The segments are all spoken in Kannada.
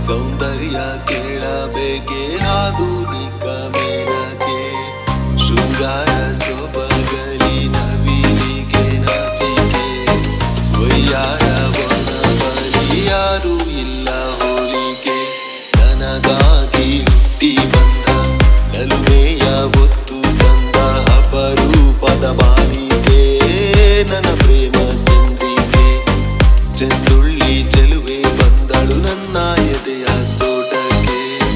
ಸೌಂದರ್ಯ ಕೇಳಬೇಕೆ ಆಧುನಿಕ ಮೇನಕೆ ಶೃಂಗಾರ ಸೊಬಗಲಿ ನವಿಲಿಗೆ ನಾಚಿಕೆ ವಯ್ಯಾರ ಬಲಿ ಯಾರು ಇಲ್ಲ ಹೋಲಿಕೆ ನನಗಾಗಿ ಹುಟ್ಟಿ ಬಂದ ನಲುಮೆಯ ಒತ್ತು ತಂದ ಅಪರೂಪದ ಮಾಲಿಕೆ ನನ್ನ ಪ್ರೇಮ ಚಂದ್ರಿಕೆ ಚೆಂದುಳ್ಳಿ ಚೆಲುವೆ ಬಂದಳು ನನ್ನ ಎದೆಯ ತೋಟಕ್ಕೆ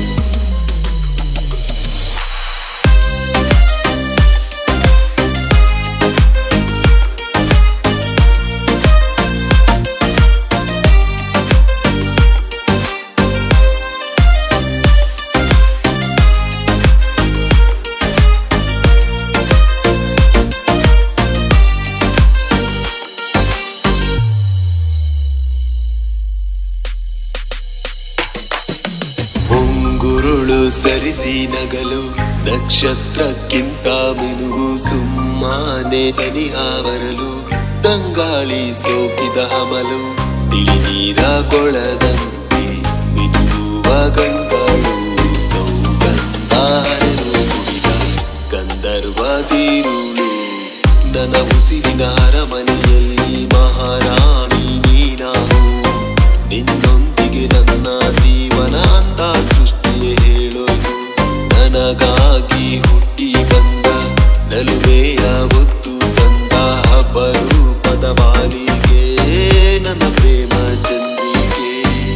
ಮುಂಗುರುಳು ಸರಿಸಿ ನಗಲು ನಕ್ಷತ್ರಕ್ಕಿಂತ ಮಿನುಗು ಸುಮ್ಮನೆ ಸನಿಹ ಬರಲು ತಂಗಾಳಿ ಸೋಕಿದ ಹಮಲು ತಿಳಿ ನೀರ ಕೊಳದಂತೆ ಮಿನುಗುವ ಗಂಗಳು ಸೌಗಂಧ ಹರಿದು ಕುಡಿದ ಗಂಧರ್ವ ತೀರುಳು ನನ್ನ ಉಸಿರಿನ ಅರಮನೆಯಲ್ಲಿ ಮಹಾರಾಣಿ ನೀನಾವು ನಿನ್ನೊಂದಿಗೆ ನನ್ನ ಜೀವನ ಅಂತ ಸೃಷ್ಟಿಯೇ ಹೇಳೋದು ನನಗಾಗಿ ಹುಟ್ಟಿ ಬಂದ ನಲುಮೆಯ ಒತ್ತು ತಂದ ಅಪರೂಪದ ಮಾಲಿಗೆ ನನ್ನ ಪ್ರೇಮ ಚಂದ್ರಿಕೆ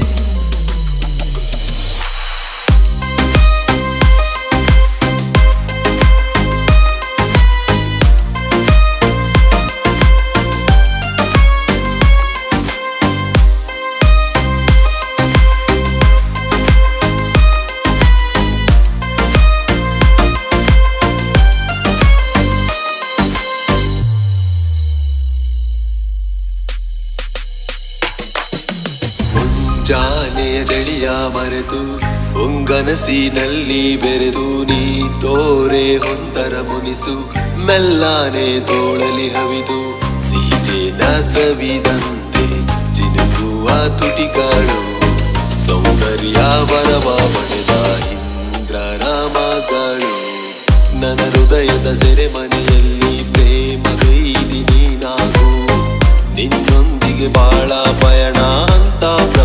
ಮುಂಜಾನೆಯ ಚಳಿಯ ಮರೆತು ಹೊಂಗನಸಿನಲ್ಲಿ ಬೆರೆತು ನೀ ತೋರೆ ಹೊಂದರ ಮುನಿಸು ಮೆಲ್ಲಾನೆ ತೋಳಲಿ ಹವಿದು ಸಿಹಿಜೇನ ಸವಿದಂತೆ ಜಿನುಗುವ ತುಟಿಗಳು ಸೌಂದರ್ಯ ವರವ ಪಡೆದ ಇಂದ್ರನ ಮಗಳು ನನ್ನ ಹೃದಯದ ಸೆರೆಮನೆಯಲ್ಲಿ ಪ್ರೇಮ ಕೈದಿ ನೀನಾಗು ನಿನ್ನೊಂದಿಗೆ ಬಾಳ ಪಯಣ ಅಂತ